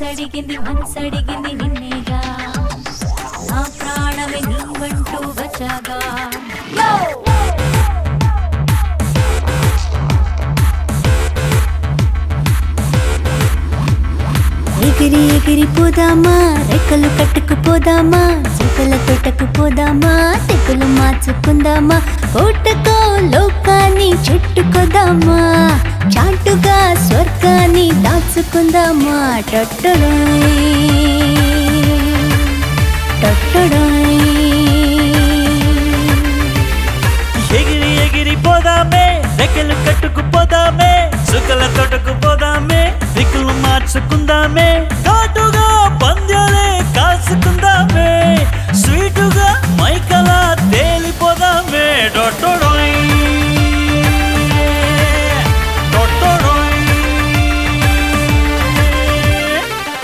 మనసడిగింది మనసడిగింది నిన్నేగా నా ప్రాణమే నీవంటూ వచ్చాగా యో! ఎగిరి ఎగిరి పోదామా రెక్కలు కట్టుకు పోదామా చుక్కల తోటకు పోదామా తెగులు మార్చుకుందామా కోటకో లోకాన్ని చుట్టుకోదామా చాటుగా స్వర్గాన్ని దాచుకుందామా టొట్టడోయ్ టొట్టడోయ్ ఎగిరి ఎగిరి పోదామే రెక్కలు కట్టుకు పోదామే సుకల తోటకు పోదామే దిక్కులు మార్చుకుందామే ఘాటుగా పంద్యాలే కాసుకుందామే స్వీటుగా మైకలా తేలిపోదామే డొట్టొడోయ్ డొట్టొడోయ్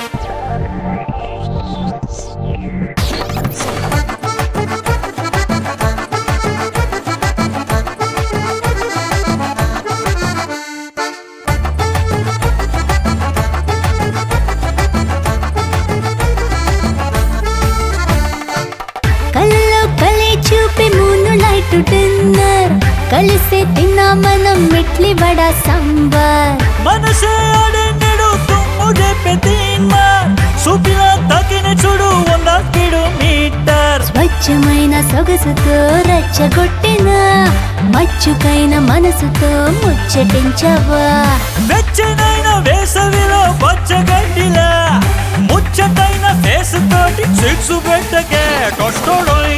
కళ్ళలో కలే చూపి మూను లైట్ డిన్నర్ కలిసే తిన్నా మనం ఇడ్లీ వడ సాంబార్ మనసే ఆడెన్నడు తుమ్ముడే పెద్దీన్మా సూపిలా తగిన చూడు వంద కిలోమీటర్ స్వచ్ఛమైన సొగసుతో రచ్చగొట్టిన మచ్చుకైన మనసుతో ముచ్చటించవా వెచ్చనైన వేసవిలో పచ్చగడ్డిలా ముచ్చటైన ఫేస్ తోటి సిక్స్ పెట్టకే టొట్టొడోయ్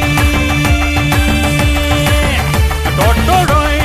టొట్టొడోయ్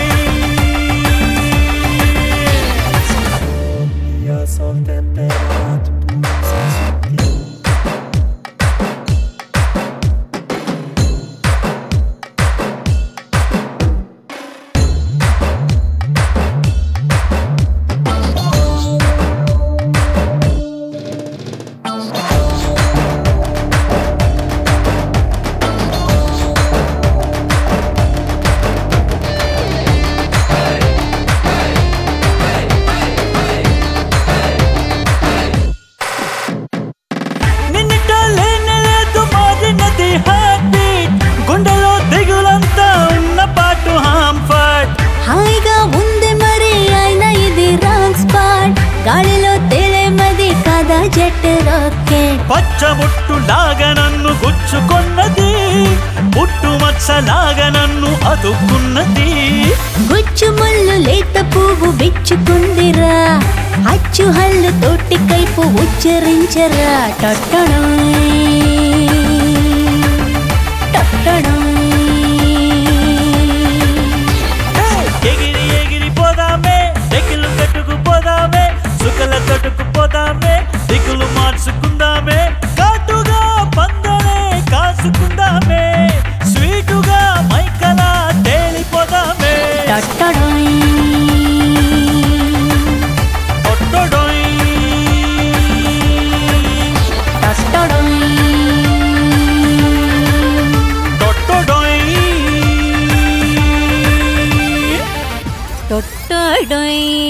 నిన్నిట లేనలేదు మారినది హార్ట్ బీట్ గుండెలో దిగులంతా ఉన్న పాటు హాంఫర్ట్ హాయిగా ఉంది మరి అయినా ఇది రాంగ్ స్పాట్ గాలిలో తేలేమది కదా జెట్ రాకెట్ పచ్చబొట్టులాగా నన్ను గుచ్చుకొన్నది పుట్టు మచ్చలాగా నన్ను అతుక్కున్నది గుచ్చు ముళ్ళు లేత పువ్వు విచ్చుకుందిరా అచ్చు హల్లు తోటి కైపు ఉచ్చరించరా టొట్టడోయ్ టొట్టడోయ్ ఎగిరి ఎగిరి పోదామే దిక్కులు కట్టుకు పోదామే సుకల తట్టుకు పోదామే దిక్కులు మార్చుకుందామే కాటుగా పందలే కాసుకుందామే స్వీటుగా మైకలా తేలిపోదామే టొట్టడోయ్ ఒట్టొడోయ్. టొట్టడోయ్ టొట్టొడోయ్. టొట్టడోయ్